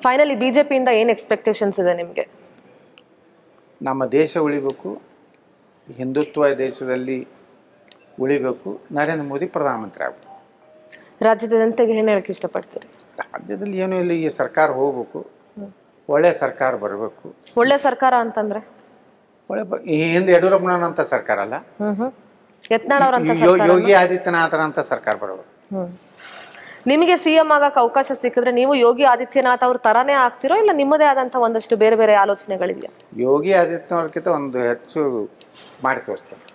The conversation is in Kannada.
ಫೈನಲಿ ಬಿಜೆಪಿಯಿಂದ ಏನ್ ಎಕ್ಸ್ಪೆಕ್ಟೇಷನ್ಸ್ ಇದೆ ನಿಮ್ಗೆ ನಮ್ಮ ದೇಶ ಉಳಿಬೇಕು ಹಿಂದುತ್ವ ದೇಶದಲ್ಲಿ ಉಳಿಬೇಕು ನರೇಂದ್ರ ಮೋದಿ ಪ್ರಧಾನಮಂತ್ರಿ ಆಗಬೇಕು ರಾಜ್ಯದ ಜನತೆಗೆ ಏನ್ ಹೇಳಕ್ ಇಷ್ಟಪಡ್ತೀರಿ ರಾಜ್ಯದಲ್ಲಿ ಏನೂ ಇಲ್ಲ ಈ ಸರ್ಕಾರ ಹೋಗ್ಬೇಕು ಒಳ್ಳೆ ಸರ್ಕಾರ ಬರಬೇಕು ಒಳ್ಳೆ ಸರ್ಕಾರ ಅಂತಂದ್ರೆ ಒಳ್ಳೆ ಬ- ಈ ಹಿಂದೆ ಯಡಿಯೂರಪ್ಪನಂತ ಸರ್ಕಾರ ಅಲ್ಲ ಹ್ಮ್ ಹ್ಮ್ ಯತ್ನಾಳ್ ಅವ್ರಂತ ಯೋ- ಯೋಗಿ ಆದಿತ್ಯನಾಥರಂತ ಸರ್ಕಾರ ಬರಬೇಕು ಹ್ಮ್ ನಿಮಗೆ ಸಿಎಂ ಆಗಕ್ಕೆ ಅವಕಾಶ ಸಿಕ್ಕಿದ್ರೆ ನೀವು ಯೋಗಿ ಆದಿತ್ಯನಾಥ್ ಅವ್ರ ತರಾನೇ ಆಗ್ತಿರೋ ಇಲ್ಲ ನಿಮ್ಮದೇ ಆದಂತ ಒಂದಷ್ಟು ಬೇರೆ ಬೇರೆ ಆಲೋಚನೆಗಳಿದೆಯಾ ಯೋಗಿ ಆದಿತ್ಯನಾಥ್ಕಿಂತ ಒಂದು ಹೆಚ್ಚು ಮಾಡಿ ತೋರಿಸ್ತಾರೆ